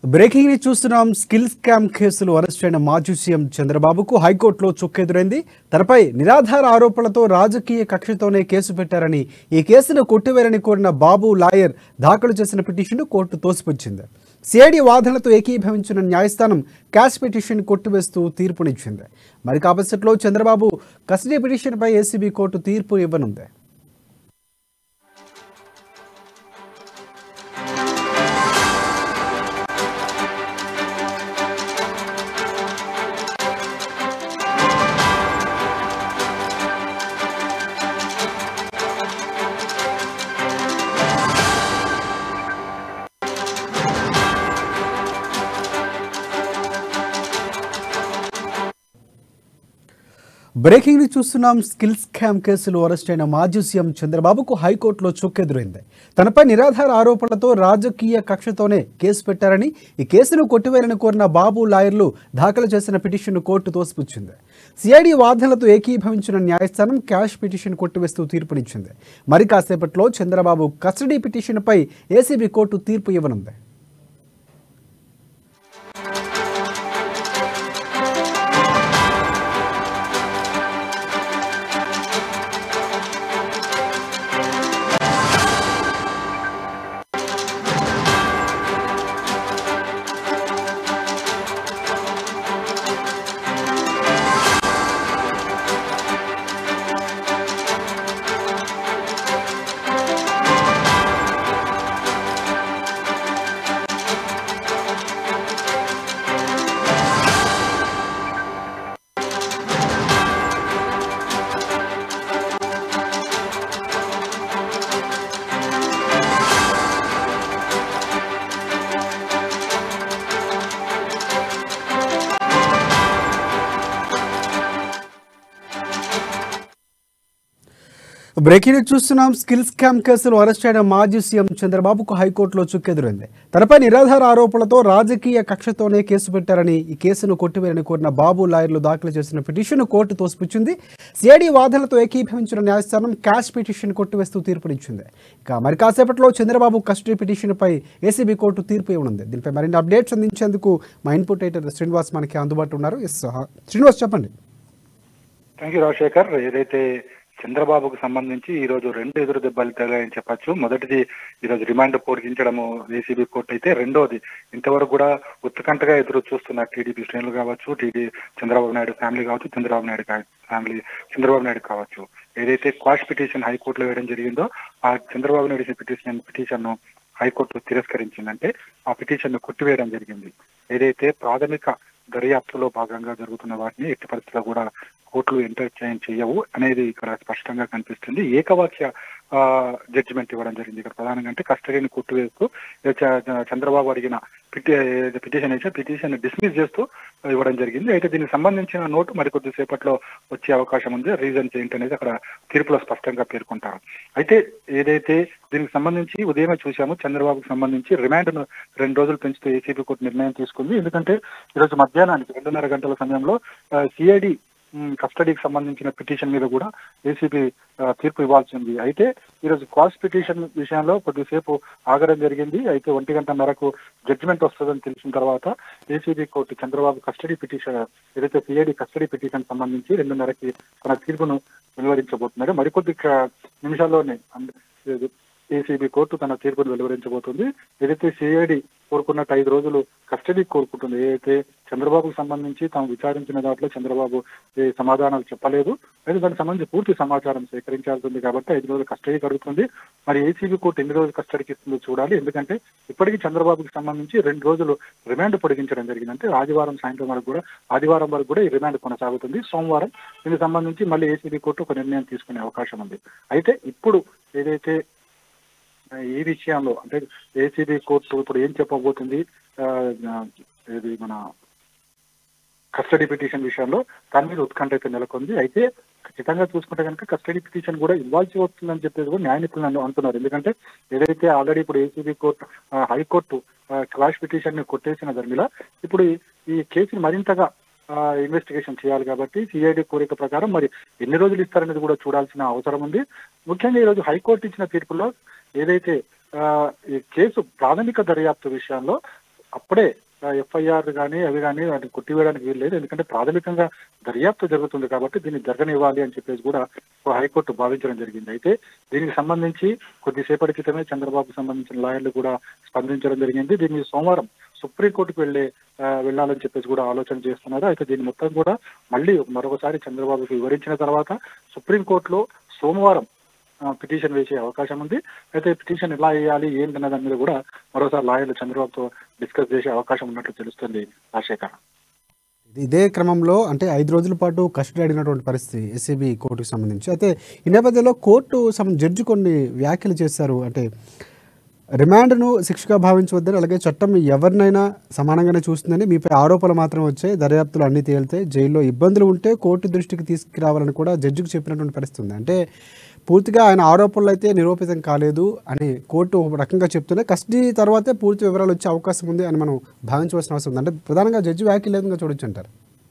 Breaking ని చూస్తున్నాం skill scam కేసులో అరెస్ట్ అయిన మాజీ సీఎం చంద్రబాబుకు హైకోర్టులో చుక్కెదురైంది తనపై నిరాధార ఆరోపణలతో రాజకీయ కక్షతోనే కేసు పెట్టారని ఈ కేసును కొట్టివేరని కోరిన బాబు లాయర్ దాఖలు చేసిన పిటిషన్ను కోర్టు తోసిపుచ్చింది సిఐడి వాదనలతో ఏకీభవించిన న్యాయస్థానం క్యాష్ పిటిషన్ కొట్టివేస్తూ తీర్పునిచ్చింది మరి కాపసెట్లో చంద్రబాబు కస్టడీ పిటిషన్పై ఏసీబీ కోర్టు తీర్పు ఇవ్వనుంది బ్రేకింగ్ ని చూస్తున్నాం స్కిల్ స్కామ్ కేసులో అరెస్ట్ అయిన మాజీ సీఎం చంద్రబాబుకు హైకోర్టులో చుక్కెదురైంది తనపై నిరాధార ఆరోపణలతో రాజకీయ కక్షతోనే కేసు పెట్టారని ఈ కేసును కొట్టివేయాలని కోరిన బాబు లాయర్లు దాఖలు చేసిన పిటిషన్ను కోర్టు తోసిపుచ్చింది సిఐడి వాదనలతో ఏకీభవించిన న్యాయస్థానం క్యాష్ పిటిషన్ కొట్టివేస్తూ తీర్పునిచ్చింది మరి కాసేపట్లో చంద్రబాబు కస్టడీ పిటిషన్పై ఏసీబీ కోర్టు తీర్పు ఇవ్వనుంది బ్రేకింగ్ న్యూస్ చూస్తున్నాం స్కిల్ స్కామ్ కేసులో అరెస్ట్ అయిన మాజీ సీఎం చంద్రబాబుకు హైకోర్టులో చుక్కెదురైంది తనపై నిరాధార ఆరోపణలతో రాజకీయ కక్షతోనే కేసు పెట్టారని ఈ కేసును కొట్టివేయని కోరిన బాబు లాయర్లు దాఖలు చేసిన పిటిషన్ కోర్టు తోసిపుచ్చింది సిఐడి వాదనలతో ఏకీభవించిన న్యాయస్థానం క్యాష్ పిటిషన్ కొట్టివేస్తూ తీర్పునిచ్చింది ఇక మరి కాసేపట్లో చంద్రబాబు కస్టడీ పిటిషన్పై ఏసీబీ కోర్టు తీర్పు ఇవ్వనుంది దీనిపై మరిన్ని అప్డేట్స్ అందించేందుకు మా ఇన్పుట్ ఎడిటర్ శ్రీనివాస్ మనకి అందుబాటులో ఉన్నారు ఎస్ శ్రీనివాస్ చెప్పండి థ్యాంక్ యూ రాజశేఖర్ ఏదైతే చంద్రబాబుకు సంబంధించి ఈ రోజు రెండు ఎదురు దెబ్బలు తగిలాయని చెప్పొచ్చు మొదటిది ఈ రోజు రిమాండ్ పొడిగించడము ఏసీబీ కోర్టు అయితే రెండోది ఇంతవరకు కూడా ఉత్కంఠగా ఎదురు చూస్తున్న టీడీపీ శ్రేణులు కావచ్చు టీడీ చంద్రబాబు నాయుడు ఫ్యామిలీ కావచ్చు చంద్రబాబు నాయుడు కా- ఫ్యామిలీ చంద్రబాబు నాయుడు కావచ్చు ఏదైతే క్వాష్ పిటిషన్ హైకోర్టులో వేయడం జరిగిందో ఆ చంద్రబాబు నాయుడు ఇచ్చిన పిటిషన్ పిటిషన్ ను హైకోర్టు తిరస్కరించిందంటే ఆ పిటిషన్ ను కొట్టివేయడం జరిగింది ఏదైతే ప్రాథమిక దర్యాప్తులో భాగంగా జరుగుతున్న వాటిని ఎట్టి పరిస్థితుల్లో కూడా కోర్టులు ఎంటర్టైన్ చేయవు అనేది ఇక్కడ స్పష్టంగా కనిపిస్తుంది ఏకవాక్య జడ్జిమెంట్ ఇవ్వడం జరిగింది ఇక్కడ ప్రధానంగా అంటే కస్టడీని కొట్టివేస్తూ ఏ చ- చ- చంద్రబాబు అడిగిన పిటి పిటిషన్ అయితే పిటిషన్ డిస్మిస్ చేస్తూ ఇవ్వడం జరిగింది అయితే దీనికి సంబంధించిన నోటు మరికొద్ది సేపట్లో వచ్చే అవకాశం ఉంది రీజన్స్ ఏంటనేది అక్కడ తీర్పులో స్పష్టంగా పేర్కొంటారు అయితే ఏదైతే దీనికి సంబంధించి ఉదయమే చూశాము చంద్రబాబుకు సంబంధించి రిమాండ్ ను రెండు రోజులు పెంచుతూ ఏసీబీ కోర్టు నిర్ణయం తీసుకుంది ఎందుకంటే ఈరోజు మధ్యాహ్నానికి రెండున్నర గంటల సమయంలో సిఐడి కస్టడీకి సంబంధించిన పిటిషన్ మీద కూడా ఏసీబీ తీర్పు ఇవ్వాల్సింది అయితే ఈరోజు క్వాస్ పిటిషన్ విషయంలో కొద్దిసేపు ఆగడం జరిగింది అయితే ఒంటి గంటన్నరకు జడ్జిమెంట్ వస్తుందని తెలిసిన తర్వాత ACB court Chandrababu custody petition ఏదైతే సిఐడి కస్టడీ పిటిషన్ సంబంధించి రెండున్నరకి తన తీర్పును వెలువరించబోతున్నారు మరికొద్ది క- నిమిషాల్లోనే ఏసీబీ కోర్టు తన తీర్పును వెలువరించబోతుంది ఏదైతే సిఐడి కోరుకున్నట్టు ఐదు రోజులు కస్టడీ కోరుకుంటుంది ఏదైతే చంద్రబాబుకు సంబంధించి తాము విచారించిన దాంట్లో చంద్రబాబు ఏ సమాధానాలు చెప్పలేదు అయితే దానికి సంబంధించి పూర్తి సమాచారం సేకరించాల్సి ఉంది కాబట్టి ఐదు రోజులు కస్టడీ కడుగుతుంది మరి ఏసీబీ కోర్టు ఎన్ని రోజులు కస్టడీకి ఇస్తుందో చూడాలి ఎందుకంటే ఇప్పటికీ చంద్రబాబుకి సంబంధించి రెండు రోజులు రిమాండ్ పొడిగించడం జరిగింది అంటే ఆదివారం సాయంత్రం వరకు కూడా ఆదివారం వరకు కూడా ఈ రిమాండ్ కొనసాగుతుంది సోమవారం దీనికి సంబంధించి మళ్ళీ ఏసీబీ కోర్టు ఒక నిర్ణయం తీసుకునే అవకాశం ఉంది అయితే ఇప్పుడు ఏదైతే ఈ విషయంలో అంటే ఏసీబీ కోర్టు ఇప్పుడు ఏం చెప్పబోతుంది ఆ, ఇది మన కస్టడీ పిటిషన్ విషయంలో దాని మీద ఉత్కంఠ అయితే నెలకొంది అయితే ఖచ్చితంగా చూసుకుంటే కనుక కస్టడీ పిటిషన్ కూడా ఇవ్వాల్సి వస్తుందని చెప్పేసి కూడా న్యాయ నిపుణులు అను- అంటున్నారు ఎందుకంటే ఏదైతే ఆల్రెడీ ఇప్పుడు ఏసీబీ కోర్టు ఆ, హైకోర్టు క్వాష్ పిటిషన్ ని కొట్టేసిన ధర్మిలా ఇప్పుడు ఈ- ఈ కేసుని మరింతగా ఇన్వెస్టిగేషన్ చేయాలి కాబట్టి సిఐడి కోరిక ప్రకారం మరి ఎన్ని రోజులు ఇస్తారనేది కూడా చూడాల్సిన అవసరం ఉంది ముఖ్యంగా ఈ రోజు హైకోర్టు ఇచ్చిన తీర్పులో ఏదైతే ఆ, ఈ కేసు ప్రాథమిక దర్యాప్తు విషయంలో అప్పుడే ఎఫ్ఐఆర్ కానీ అవి కానీ వాటిని కొట్టివేయడానికి వీలు లేదు ఎందుకంటే ప్రాథమికంగా దర్యాప్తు జరుగుతుంది కాబట్టి దీన్ని జరగనివ్వాలి అని చెప్పేసి కూడా ఓ హైకోర్టు భావించడం జరిగింది అయితే దీనికి సంబంధించి కొద్దిసేపటి క్రితమే చంద్రబాబుకు సంబంధించిన లాయర్లు కూడా స్పందించడం జరిగింది దీన్ని సోమవారం సుప్రీంకోర్టుకు వెళ్లే ఆ, వెళ్ళాలని చెప్పేసి కూడా ఆలోచన చేస్తున్నారు అయితే దీన్ని మొత్తం కూడా మళ్ళీ మరొకసారి చంద్రబాబుకి వివరించిన తర్వాత సుప్రీంకోర్టులో సోమవారం ఆ, పిటిషన్ వేసే అవకాశం ఉంది అయితే పిటిషన్ ఎలా వేయాలి ఏంటనే దాని మీద కూడా మరోసారి లాయర్లు చంద్రబాబుతో డిస్కస్ చేసే అవకాశం ఉన్నట్లు తెలుస్తుంది రాజశేఖర్ ఇదే క్రమంలో అంటే ఐదు రోజుల పాటు కస్టడీ అడిగినటువంటి పరిస్థితి ఎస్సీబీ కోర్టుకు సంబంధించి అయితే ఈ నేపథ్యంలో కోర్టు సం జడ్జి కొన్ని వ్యాఖ్యలు చేశారు అంటే రిమాండ్ను శిక్షగా భావించవద్దని అలాగే చట్టం ఎవరినైనా సమానంగానే చూస్తుందని మీపై ఆరోపణలు మాత్రం వచ్చాయి దర్యాప్తులు అన్ని తేలితే జైల్లో ఇబ్బందులు ఉంటే కోర్టు దృష్టికి తీసుకురావాలని కూడా జడ్జికి చెప్పినటువంటి పరిస్థితి ఉంది అంటే పూర్తిగా ఆయన ఆరోపణలు అయితే నిరూపితం కాలేదు అని కోర్టు ఒక రకంగా చెప్తూనే కస్టడీ తర్వాతే పూర్తి వివరాలు వచ్చే అవకాశం ఉంది అని మనం భావించవలసిన అవసరం ఉంది అంటే ప్రధానంగా జడ్జి వ్యాఖ్యలు ఏ విధంగా చూడొచ్చు అంటారు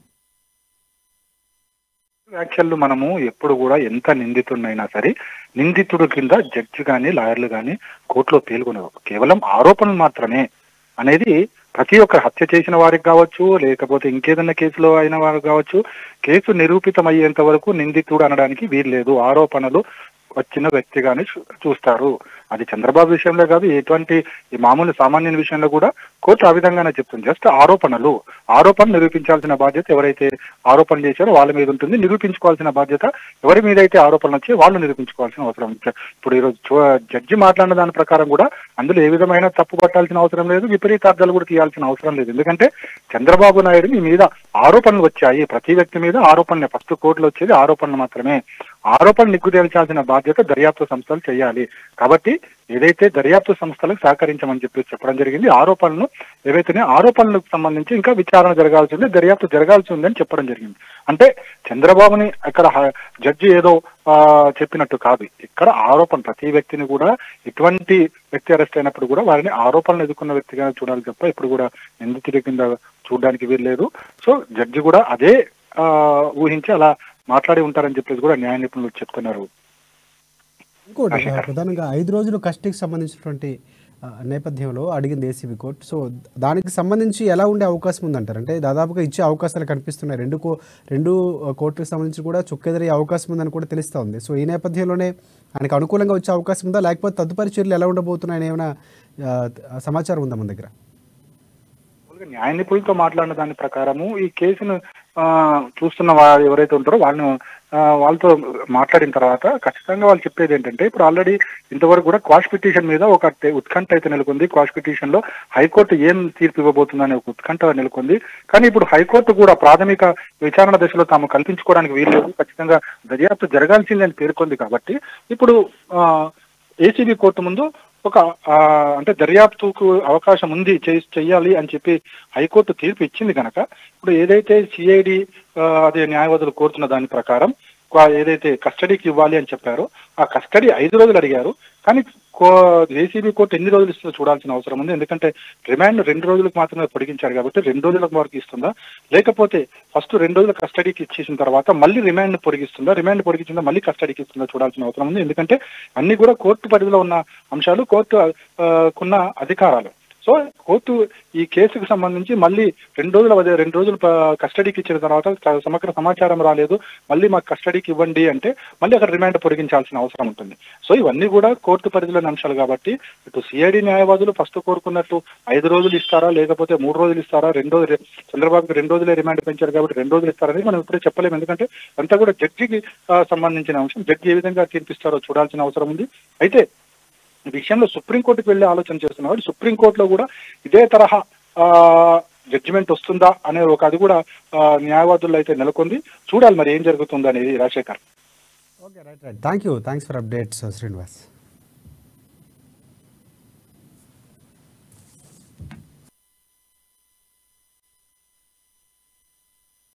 వ్యాఖ్యలు మనము ఎప్పుడు కూడా ఎంత నిందితుడినైనా సరే నిందితుడు కింద జడ్జి కానీ లాయర్లు కానీ కోర్టులో పేర్కొనరు కేవలం ఆరోపణలు మాత్రమే అనేది ప్రతి ఒక్క హత్య చేసిన వారికి కావచ్చు లేకపోతే ఇంకేదన్నా కేసులో అయిన వారు కావచ్చు కేసు నిరూపితం అయ్యేంత వరకు నిందితుడు అనడానికి వీల్లేదు ఆరోపణలు వచ్చిన వ్యక్తిగానే చూ- చూస్తారు అది చంద్రబాబు విషయంలో కాదు ఎటువంటి ఈ మామూలు సామాన్యుని విషయంలో కూడా కోర్టు ఆ విధంగానే చెప్తుంది జస్ట్ ఆరోపణలు ఆరోపణ నిరూపించాల్సిన బాధ్యత ఎవరైతే ఆరోపణలు చేశారో వాళ్ళ మీద ఉంటుంది నిరూపించుకోవాల్సిన బాధ్యత ఎవరి మీద అయితే ఆరోపణలు వచ్చాయో వాళ్ళు నిరూపించుకోవాల్సిన అవసరం ఉంది. ఇప్పుడు ఈరోజు చూ- జడ్జి మాట్లాడిన దాని ప్రకారం కూడా అందులో ఏ విధమైన తప్పు పట్టాల్సిన అవసరం లేదు విపరీతార్థాలు కూడా తీయాల్సిన అవసరం లేదు ఎందుకంటే చంద్రబాబు నాయుడు మీ మీద ఆరోపణలు వచ్చాయి ప్రతి వ్యక్తి మీద ఆరోపణలే ఫస్ట్ కోర్టులో వచ్చేది ఆరోపణలు మాత్రమే ఆరోపణలు నిగ్గు తేల్చాల్సిన బాధ్యత దర్యాప్తు సంస్థలు చేయాలి కాబట్టి ఏదైతే దర్యాప్తు సంస్థలకు సహకరించమని చెప్పి చెప్పడం జరిగింది ఆరోపణలు ఏవైతే ఆరోపణలకు సంబంధించి ఇంకా విచారణ జరగాల్సి ఉంది దర్యాప్తు జరగాల్సి ఉందని చెప్పడం జరిగింది అంటే చంద్రబాబుని అక్కడ హ- జడ్జి ఏదో ఆ, చెప్పినట్టు కాదు ఇక్కడ ఆరోపణ ప్రతి వ్యక్తిని కూడా ఎటువంటి వ్యక్తి అరెస్ట్ అయినప్పుడు కూడా వారిని ఆరోపణలు ఎదుర్కొన్న వ్యక్తిగా చూడాలి తప్ప ఇప్పుడు కూడా నిందితుడి కింద చూడడానికి వీల్లేదు సో జడ్జి కూడా అదే ఆ, ఊహించి అలా మాట్లాడి ఉంటారని చెప్పేసి కూడా న్యాయ నిపుణులు చెప్తున్నారు ఇంకోటి ఆ, ప్రధానంగా ఐదు రోజులు కస్టడీకి సంబంధించినటువంటి ఆ, నేపథ్యంలో అడిగింది ఏసీబీ కోర్టు సో దానికి సంబంధించి ఎలా ఉండే అవకాశం ఉందంటారు అంటే దాదాపుగా ఇచ్చే అవకాశాలు కనిపిస్తున్నాయి రెండు కో రెండు ఆ, కోర్టులకు సంబంధించి కూడా చుక్కెదిరే అవకాశం ఉందని కూడా తెలుస్తూ ఉంది సో ఈ నేపథ్యంలోనే ఆయనకు అనుకూలంగా వచ్చే అవకాశం ఉందా లేకపోతే తదుపరి చర్యలు ఎలా ఉండబోతున్నాయని ఏమైనా ఆ, సమాచారం ఉందా మన దగ్గర మామూలుగా న్యాయ నిపుణులతో మాట్లాడిన దాని ప్రకారము ఈ కేసును ఆ, చూస్తున్న వారు ఎవరైతే ఉంటారో వాళ్ళను ఆ, వాళ్ళతో మాట్లాడిన తర్వాత ఖచ్చితంగా వాళ్ళు చెప్పేది ఏంటంటే ఇప్పుడు ఆల్రెడీ ఇంతవరకు కూడా క్వాష్ పిటిషన్ మీద ఒక తె- ఉత్కంఠ అయితే నెలకొంది క్వాష్ పిటిషన్ లో హైకోర్టు ఏం తీర్పు ఇవ్వబోతుందనే ఒక ఉత్కంఠ నెలకొంది కానీ ఇప్పుడు హైకోర్టు కూడా ప్రాథమిక విచారణ దశలో తాము కల్పించుకోవడానికి వీల్లేదు ఖచ్చితంగా దర్యాప్తు జరగాల్సిందని పేర్కొంది కాబట్టి ఇప్పుడు ఏసీబీ కోర్టు ముందు ఒక ఆ, అంటే దర్యాప్తుకు అవకాశం ఉంది చేయి- చెయ్యాలి అని చెప్పి హైకోర్టు తీర్పు ఇచ్చింది కనుక ఇప్పుడు ఏదైతే సిఐడి అదే న్యాయవాదులు కోరుతున్న దాని ప్రకారం క్వా- ఏదైతే కస్టడీకి ఇవ్వాలి అని చెప్పారో ఆ కస్టడీ ఐదు రోజులు అడిగారు కానీ ఏసీబీ కోర్టు ఎన్ని రోజులు ఇస్తుందో చూడాల్సిన అవసరం ఉంది ఎందుకంటే రిమాండ్ రెండు రోజులకు మాత్రమే పొడిగించారు కాబట్టి రెండు రోజులకు వరకు ఇస్తుందా లేకపోతే ఫస్ట్ రెండు రోజుల కస్టడీకి ఇచ్చేసిన తర్వాత మళ్ళీ రిమాండ్ పొడిగిస్తుందా రిమాండ్ పొడిగించిందా మళ్ళీ కస్టడీకి ఇస్తుందా చూడాల్సిన అవసరం ఉంది ఎందుకంటే అన్ని కూడా కోర్టు పరిధిలో ఉన్న అంశాలు కోర్టు ఆ, కున్న అధికారాలు సో కోర్టు ఈ కేసుకు సంబంధించి మళ్ళీ రెండు రోజుల వద- రెండు రోజులు ప- కస్టడీకి ఇచ్చిన తర్వాత స- సమగ్ర సమాచారం రాలేదు మళ్ళీ మాకు కస్టడీకి ఇవ్వండి అంటే మళ్ళీ అక్కడ రిమాండ్ పొడిగించాల్సిన అవసరం ఉంటుంది సో ఇవన్నీ కూడా కోర్టు పరిధిలోని అంశాలు కాబట్టి ఇటు సిఐడి న్యాయవాదులు ఫస్ట్ కోరుకున్నట్టు ఐదు రోజులు ఇస్తారా లేకపోతే మూడు రోజులు ఇస్తారా రెండు రోజులు చంద్రబాబుకి రెండు రోజులే రిమాండ్ పెంచారు కాబట్టి రెండు రోజులు ఇస్తారని మనం ఇప్పుడే చెప్పలేము ఎందుకంటే అంతా కూడా జడ్జికి ఆ, సంబంధించిన అంశం జడ్జి ఏ విధంగా తీర్పిస్తారో చూడాల్సిన అవసరం ఉంది అయితే ఈ విషయంలో సుప్రీంకోర్టుకు వెళ్ళే ఆలోచన చేస్తున్నవాడు సుప్రీంకోర్టులో కూడా ఇదే తరహా జడ్జిమెంట్ వస్తుందా అనే ఒక అది కూడా ఆ, న్యాయవాదుల్లో అయితే నెలకొంది చూడాలి మరి ఏం జరుగుతుంది అనేది Rajasekhar okay right right thank you thanks for updates Srinivas